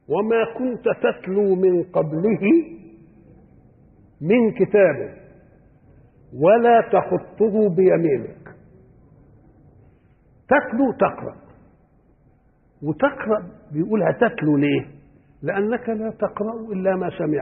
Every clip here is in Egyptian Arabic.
وما كنت تتلو من قبله من كتاب ولا تخطه بيمينك تتلو تقرأ وتقرأ بيقولها تتلو ليه لأنك لا تقرأ إلا ما سمعت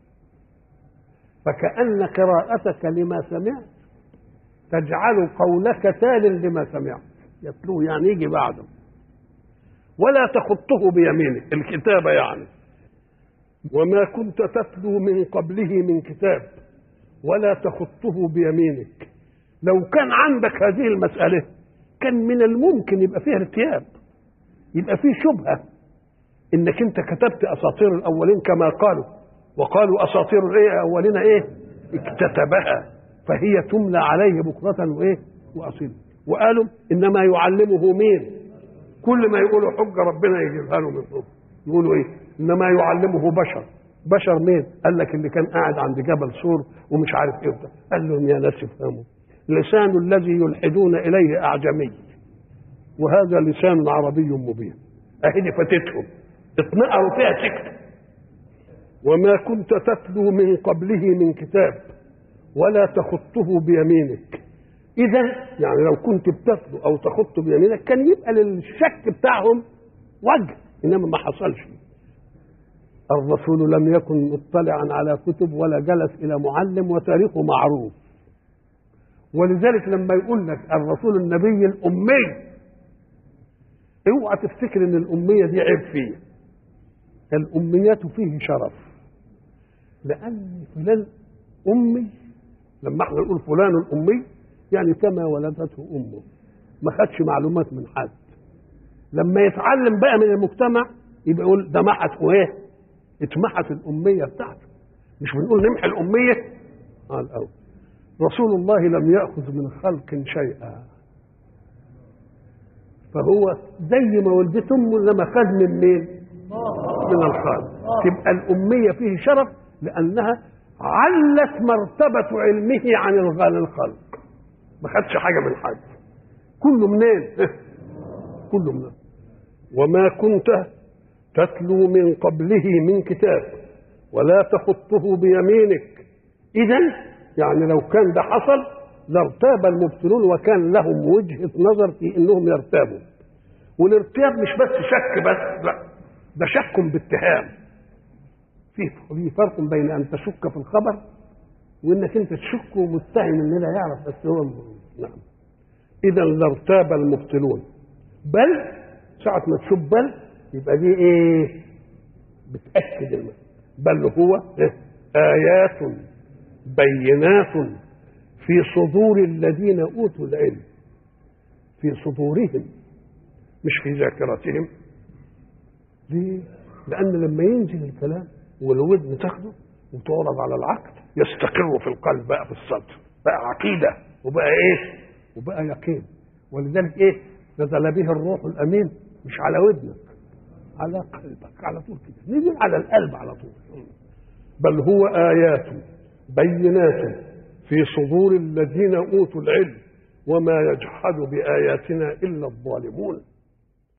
فكأن قراءتك لما سمعت تجعل قولك تال لما سمعت يتلوه يعني يجي بعده ولا تخطه بيمينك الكتابة يعني وما كنت تتلو من قبله من كتاب ولا تخطه بيمينك لو كان عندك هذه المسألة كان من الممكن يبقى فيه ارتياب يبقى فيه شبهة انك انت كتبت اساطير الاولين كما قالوا وقالوا اساطير الايه الاولين ايه اكتتبها فهي تملى عليه بكرة وايه واصيلا وقالوا انما يعلمه مين كل ما يقولوا حجه ربنا يجيبها له من فوق يقولوا ايه انما يعلمه بشر بشر مين قال لك اللي كان قاعد عند جبل سور ومش عارف ايه ده قال لهم يا ناس افهموا لسان الذي يلحدون اليه اعجمي وهذا لسان عربي مبين اهي دي فاتتهم اتنقروا فيها سكت وما كنت تتلو من قبله من كتاب ولا تخطه بيمينك اذا يعني لو كنت بتتلو او تخط بيمينك كان يبقى للشك بتاعهم وجه انما ما حصلش الرسول لم يكن مطلعا على كتب ولا جلس الى معلم وتاريخه معروف ولذلك لما يقول لك الرسول النبي الامي اوعى تفتكر ان الاميه دي عيب فيه الاميات فيه شرف لان فلان امي لما احنا نقول فلان الامي يعني كما ولدته امه ما خدش معلومات من حد لما يتعلم بقى من المجتمع يبقى يقول ده محت وايه اتمحت الاميه بتاعته مش بنقول نمحي الاميه اه الاول رسول الله لم ياخذ من خلق شيئا فهو زي ما ولدت امه لما خد من مين من الخالق تبقى الاميه فيه شرف لانها علت مرتبه علمه عن الخلق ما خدش حاجه من حد كله منين كله منين وما كنت تتلو من قبله من كتاب ولا تخطه بيمينك اذا يعني لو كان ده حصل لارتاب المبطلون وكان لهم وجهه نظر في انهم يرتابوا والارتياب مش بس شك بس لا ده شك باتهام في في فرق بين ان تشك في الخبر وانك انت تشك ومتهم ان لا يعرف بس هو نعم اذا لارتاب المبطلون بل ساعة ما تشوف بل يبقى دي ايه بتأكد المعنى بل هو إيه؟ آيات بينات في صدور الذين أوتوا العلم في صدورهم مش في ذاكرتهم ليه؟ لأن لما ينزل الكلام والودن تاخده وتعرض على العقل يستقر في القلب بقى في الصدر بقى عقيدة وبقى ايه وبقى يقين ولذلك ايه نزل به الروح الامين مش على ودنك على قلبك على طول كده نزل على القلب على طول بل هو ايات بينات في صدور الذين اوتوا العلم وما يجحد باياتنا الا الظالمون